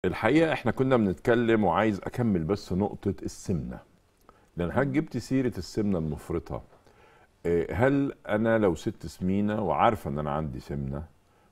الحقيقه احنا كنا بنتكلم وعايز اكمل بس نقطه السمنه لان حضرتك جبت سيره السمنه المفرطه إيه، هل انا لو ست سمينه وعارفه ان انا عندي سمنه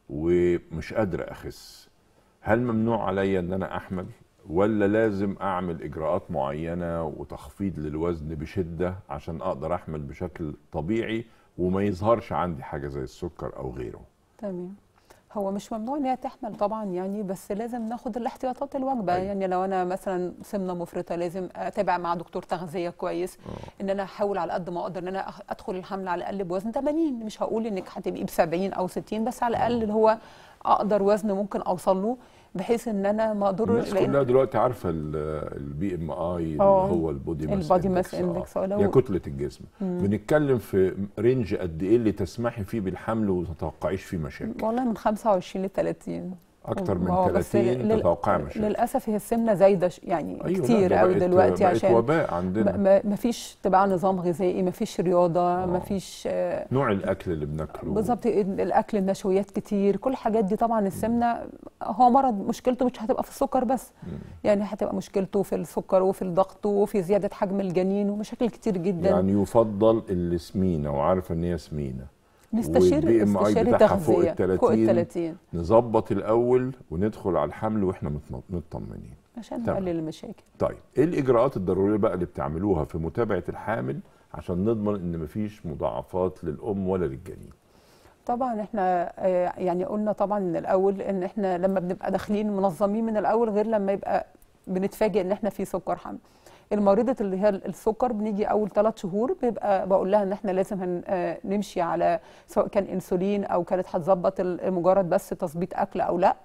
ومش قادره اخس هل ممنوع عليا ان انا احمل ولا لازم اعمل اجراءات معينه وتخفيض للوزن بشده عشان اقدر احمل بشكل طبيعي وما يظهرش عندي حاجه زي السكر او غيره تمام هو مش ممنوع ان هي تحمل طبعا يعني بس لازم ناخد الاحتياطات الواجبه أيوة. يعني لو انا مثلا سمنه مفرطه لازم اتابع مع دكتور تغذيه كويس آه. ان انا احاول على قد ما اقدر ان انا أخ- ادخل الحمل على الاقل بوزن 80 مش هقول انك هتبقي ب 70 او 60 بس على الاقل اللي هو اقدر وزن ممكن اوصل له بحيث ان انا ما اضر الناس كلها دلوقتي عارفه البي ام اي اللي آه. هو البودي ماس البودي ماس إندكس، آه. إندكس، آه، لو- هي كتله الجسم بنتكلم في رينج قد ايه اللي تسمحي فيه بالحمل وما تتوقعيش فيه مشاكل والله من 25 ل 30 اكتر من ما هو بس 30 لل- تتوقعي مشاكل للاسف هي السمنه زايده ش- يعني أيوة، لا، كتير ده قوي بقت- دلوقتي بقت عشان وباء عندنا ما ما فيش تبع نظام غذائي ما فيش رياضه ما فيش آه، نوع الاكل اللي بناكله بالظبط الاكل النشويات كتير كل الحاجات دي طبعا السمنه هو مرض مشكلته مش هتبقى في السكر بس يعني هتبقى مشكلته في السكر وفي الضغط وفي زياده حجم الجنين ومشاكل كتير جدا يعني يفضل اللي سمينه وعارفه ان هي سمينه نستشير والبي ام اي استشاري بتاعها فوق تغذيه ال فوق ال 30 30 نظبط الاول وندخل على الحمل واحنا مطم- مطمنين عشان تمام. نقلل المشاكل طيب ايه الاجراءات الضروريه بقى اللي بتعملوها في متابعه الحامل عشان نضمن ان مفيش مضاعفات للام ولا للجنين طبعا احنا آه، يعني قلنا طبعا من الاول ان احنا لما بنبقى داخلين منظمين من الاول غير لما يبقى بنتفاجئ ان احنا في سكر حمل المريضة اللي هي السكر بنيجي اول ثلاث شهور بيبقى بقول لها ان احنا لازم هن آه، نمشي على سواء كان انسولين او كانت هتظبط ال- مجرد بس تظبيط اكل او لا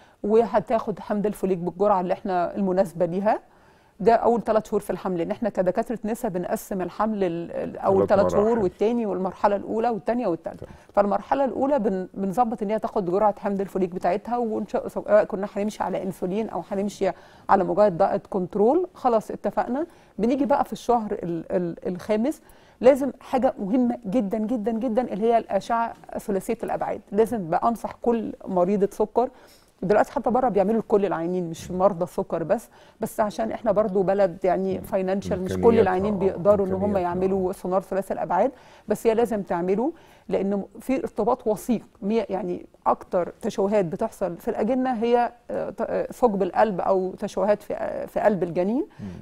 وهتاخد حمض الفوليك بالجرعه اللي احنا المناسبه ليها ده اول ثلاث شهور في الحمل لان احنا كدكاتره نسا بنقسم الحمل ال- ال- اول ثلاث ثلاث شهور مراحل. والتاني والمرحله الاولى والثانيه والثالثه فالمرحله الاولى بن- بنظبط ان هي تاخد جرعه حمض الفوليك بتاعتها وإن سواء كنا هنمشي على انسولين او هنمشي على مجرد دايت كنترول خلاص اتفقنا بنيجي بقى في الشهر ال- ال- الخامس لازم حاجه مهمه جدا جدا جدا اللي هي الاشعه ثلاثيه الابعاد لازم بقى انصح كل مريضه سكر دلوقتي حتى بره بيعملوا لكل العيانين مش مرضى السكر بس بس عشان احنا برضو بلد يعني فاينانشال مش كل إمكانيات، العيانين آه، بيقدروا ان هم إمكانيات، يعملوا سونار ثلاثي الابعاد بس هي لازم تعمله لان في ارتباط وثيق مية- يعني اكتر تشوهات بتحصل في الاجنه هي آه، ت- آه، ثقب القلب او تشوهات في آه، في قلب الجنين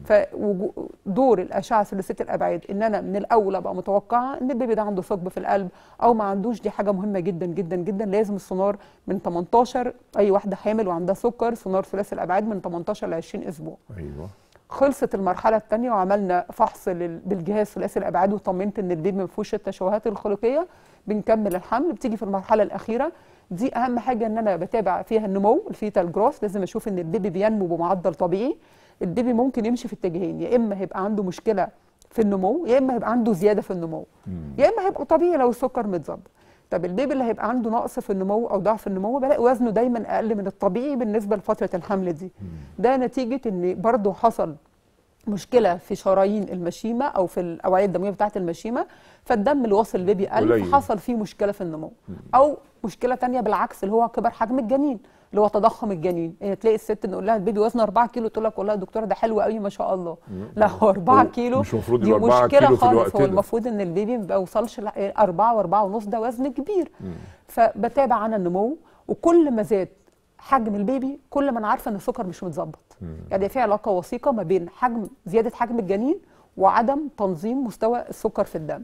فدور الاشعه ثلاثيه الابعاد ان انا من الاول ابقى متوقعه ان البيبي ده عنده ثقب في القلب او ما عندوش دي حاجه مهمه جدا جدا جدا لازم السونار من 18 اي واحده حامل وعندها سكر سونار ثلاثي الابعاد من 18 ل 20 اسبوع ايوه خلصت المرحله الثانيه وعملنا فحص لل- بالجهاز ثلاثي الابعاد وطمنت ان البيبي ما فيهوش التشوهات الخلقيه بنكمل الحمل بتيجي في المرحله الاخيره دي اهم حاجه ان انا بتابع فيها النمو الفيتال جروث لازم اشوف ان البيبي بينمو بمعدل طبيعي البيبي ممكن يمشي في اتجاهين يا اما هيبقى عنده مشكله في النمو يا اما هيبقى عنده زياده في النمو يا اما هيبقى طبيعي لو السكر متظبط طب البيبي اللي هيبقى عنده نقص في النمو او ضعف النمو بلاقي وزنه دايما اقل من الطبيعي بالنسبه لفتره الحمل دي ده نتيجه ان برضه حصل مشكله في شرايين المشيمه او في الاوعيه الدمويه بتاعه المشيمه فالدم اللي واصل للبيبي قل قليل. فحصل فيه مشكله في النمو او مشكله تانية بالعكس اللي هو كبر حجم الجنين اللي هو تضخم الجنين يعني تلاقي الست نقول لها البيبي وزنه 4 كيلو تقول لك والله يا دكتوره ده حلو قوي ما شاء الله لا هو 4 هو كيلو مش المفروض دي يبقى 4 مشكله كيلو في خالص الوقت هو ده. المفروض ان البيبي ما يوصلش ل 4 و4 ونص ده وزن كبير فبتابع انا النمو وكل ما زاد حجم البيبي كل ما انا عارفه ان السكر مش متظبط يعني في علاقه وثيقه ما بين حجم زياده حجم الجنين وعدم تنظيم مستوى السكر في الدم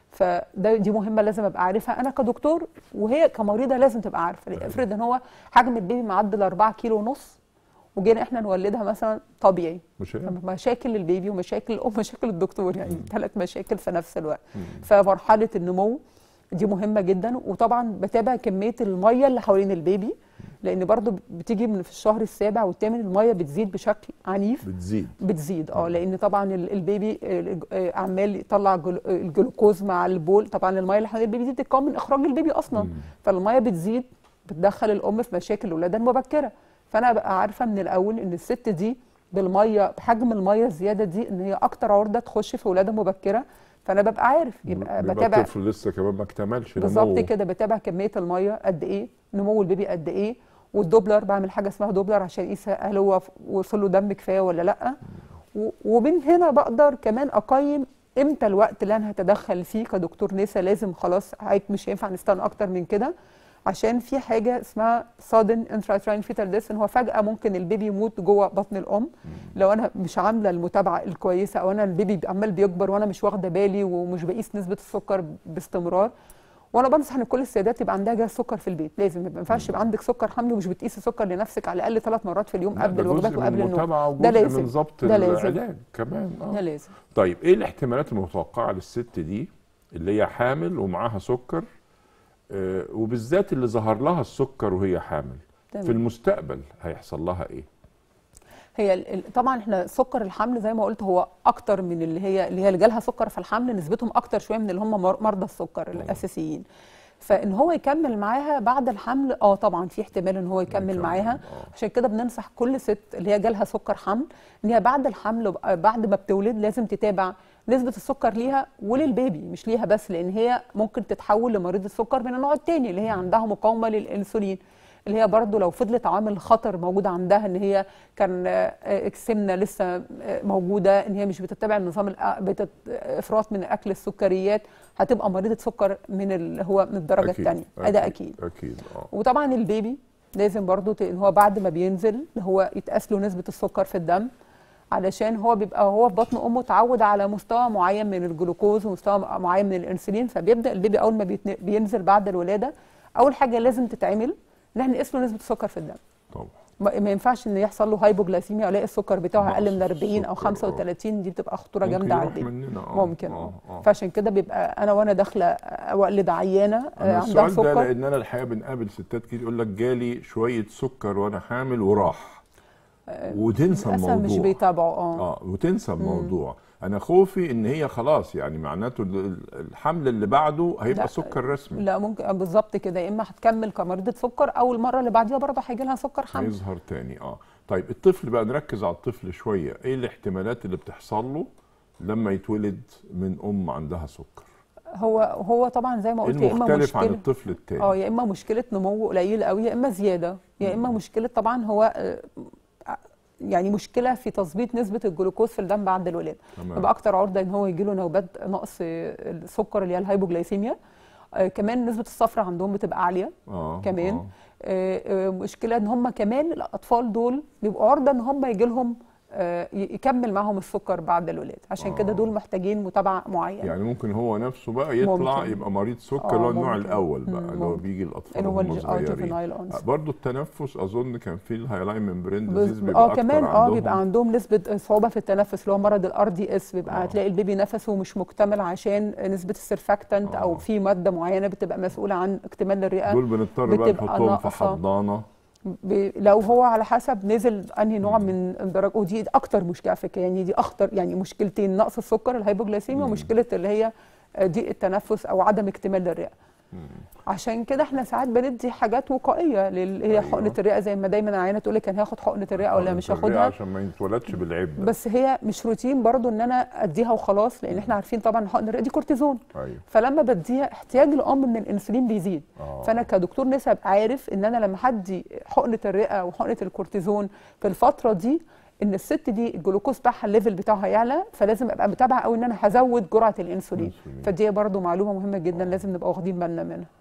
فده دي مهمه لازم ابقى عارفها انا كدكتور وهي كمريضه لازم تبقى عارفه افرض ان هو حجم البيبي معدل 4 كيلو ونص وجينا احنا نولدها مثلا طبيعي مش هينفع. مشاكل البيبي ومشاكل الام ومشاكل الدكتور يعني ثلاث مشاكل في نفس الوقت فمرحله النمو دي مهمه جدا وطبعا بتابع كميه الميه اللي حوالين البيبي لان برضو بتيجي من في الشهر السابع والثامن الميه بتزيد بشكل عنيف بتزيد بتزيد اه لان طبعا ال- البيبي آه، آه، عمال يطلع جل- آه، الجلوكوز مع البول طبعا الميه اللي حوالين البيبي دي بتتكون من اخراج البيبي اصلا فالميه بتزيد بتدخل الام في مشاكل الولاده المبكره فانا بقى عارفه من الاول ان الست دي بالميه بحجم الميه الزياده دي ان هي اكتر عرضه تخش في ولاده مبكره فانا ببقى عارف يبقى بيبقى بتابع الطفل لسه كمان ما اكتملش بالظبط نموه. كده بتابع كميه الميه قد ايه نمو البيبي قد ايه والدوبلر بعمل حاجه اسمها دوبلر عشان اقيس هل هو وصل له دم كفايه ولا لا و- ومن هنا بقدر كمان اقيم امتى الوقت اللي انا هتدخل فيه كدكتور نسا لازم خلاص هيك مش هينفع نستنى اكتر من كده عشان في حاجه اسمها sudden intrauterine fetal death ان هو فجاه ممكن البيبي يموت جوه بطن الام لو انا مش عامله المتابعه الكويسه او انا البيبي عمال بيكبر وانا مش واخده بالي ومش بقيس نسبه السكر باستمرار وانا بنصح ان كل السيدات يبقى عندها جهاز سكر في البيت لازم ما ينفعش يبقى عندك سكر حمل ومش بتقيسي السكر لنفسك على الاقل ثلاث مرات في اليوم لا، قبل ده الوجبات جزء من وقبل النوم المتابعة ده وجزء لازم من ضبط ده لازم. العلاج كمان ده اه لازم طيب ايه الاحتمالات المتوقعه للست دي اللي هي حامل ومعاها سكر آه وبالذات اللي ظهر لها السكر وهي حامل تمام. في المستقبل هيحصل لها ايه هي ال- ال- طبعا احنا سكر الحمل زي ما قلت هو اكتر من اللي هي اللي هي اللي جالها سكر في الحمل نسبتهم اكتر شويه من اللي هم مر- مرضى السكر الاساسيين فان هو يكمل معاها بعد الحمل اه طبعا في احتمال ان هو يكمل يكمل، معاها آه. عشان كده بننصح كل ست اللي هي جالها سكر حمل ان هي بعد الحمل آه، بعد ما بتولد لازم تتابع نسبه السكر ليها وللبيبي مش ليها بس لان هي ممكن تتحول لمريض السكر من النوع الثاني اللي هي عندها مقاومه للانسولين اللي هي برضو لو فضلت عوامل خطر موجوده عندها ان هي كان آه، آه، السمنه لسه آه، موجوده ان هي مش بتتبع النظام الأ- بتت- افراط من اكل السكريات هتبقى مريضه سكر من اللي هو من الدرجه الثانيه ده اكيد اكيد اه وطبعا البيبي لازم برضو ت- ان هو بعد ما بينزل إن هو يتقاس له نسبه السكر في الدم علشان هو بيبقى هو في بطن امه اتعود على مستوى معين من الجلوكوز ومستوى معين من الانسولين فبيبدا البيبي اول ما بيتن- بينزل بعد الولاده اول حاجه لازم تتعمل ان احنا نقيس له نسبه السكر في الدم طبعا ما ما ينفعش ان يحصل له هايبوجلايسيميا الاقي السكر بتاعه اقل من نقص 40 او السكر، آه. 35 دي بتبقى خطوره ممكن جامده على يروح البيبي مننا اه ممكن اه اه اه فعشان كده بيبقى انا وانا داخله اولد عيانه آه، انا عندها السؤال ده سكر لان انا الحقيقه بنقابل ستات كتير يقول لك جالي شويه سكر وانا حامل وراح وتنسى للاسف الموضوع مش بيتابعوا اه اه وتنسى الموضوع انا خوفي ان هي خلاص يعني معناته ال- ال- الحمل اللي بعده هيبقى لا، سكر رسمي لا ممكن آه، بالظبط كده يا اما هتكمل كمريضه سكر او المره اللي بعديها برضه هيجي لها سكر حمل هيظهر تاني اه طيب الطفل بقى نركز على الطفل شويه ايه الاحتمالات اللي بتحصل له لما يتولد من ام عندها سكر هو هو طبعا زي ما قلت يا اما المختلف عن مشكله الطفل التاني اه يا اما مشكله نمو قليل قوي يا اما زياده يا اما مشكله طبعا هو آه، يعني مشكله في تظبيط نسبه الجلوكوز في الدم بعد الولاده تمام. يبقى اكتر عرضه ان هو يجي له نوبات نقص السكر اللي هي الهايبوجلايسيميا آه، كمان نسبه الصفرة عندهم بتبقى عاليه اه كمان آه. آه، آه، مشكله ان هم كمان الاطفال دول بيبقوا عرضه ان هم يجي لهم آه، ي- يكمل معاهم السكر بعد الولاده عشان كده آه. دول محتاجين متابعه معينه يعني ممكن هو نفسه بقى يطلع ممكن. يبقى مريض سكر آه، اللي هو النوع ممكن. الاول بقى مم، اللي هو ممكن. بيجي الاطفال اللي هو وهم الج- آه، صغيرين juvenile onset. برضه التنفس اظن كان في الهايلاين ممبرين بز- ديزيز بيبقى اه اكتر كمان اه عندهم. بيبقى عندهم نسبه صعوبه في التنفس اللي هو مرض الار دي اس بيبقى آه. هتلاقي البيبي نفسه مش مكتمل عشان نسبه السرفاكتنت آه. او في ماده معينه بتبقى مسؤوله عن اكتمال الرئه دول بنضطر بقى بتبقى نحطهم في ناقصة. حضانه ب... لو هو على حسب نزل انهي نوع من الدرجه ودي اكتر مشكله على فكره يعني دي اخطر يعني مشكلتين نقص السكر الهايبوجلايسيميا مم. ومشكله اللي هي ضيق التنفس او عدم اكتمال الرئه عشان كده احنا ساعات بندي حاجات وقائيه اللي هي أيوة. حقنه الرئه زي ما دايما العيانه تقول لك انا هاخد حقنه الرئه ولا حقنة مش الرئة هاخدها عشان ما يتولدش بالعيب ده بس هي مش روتين برضو ان انا اديها وخلاص لان احنا عارفين طبعا حقن الرئه دي كورتيزون ايوه فلما بديها احتياج الام من الانسولين بيزيد آه. فانا كدكتور نسا ابقى عارف ان انا لما هدي حقنه الرئه وحقنه الكورتيزون في الفتره دي ان الست دي الجلوكوز بتاعها الليفل بتاعها هيعلى فلازم ابقى متابعه قوي ان انا هزود جرعه الانسولين الأنسولين. فدي برضو معلومه مهمه جدا لازم نبقى واخدين بالنا منها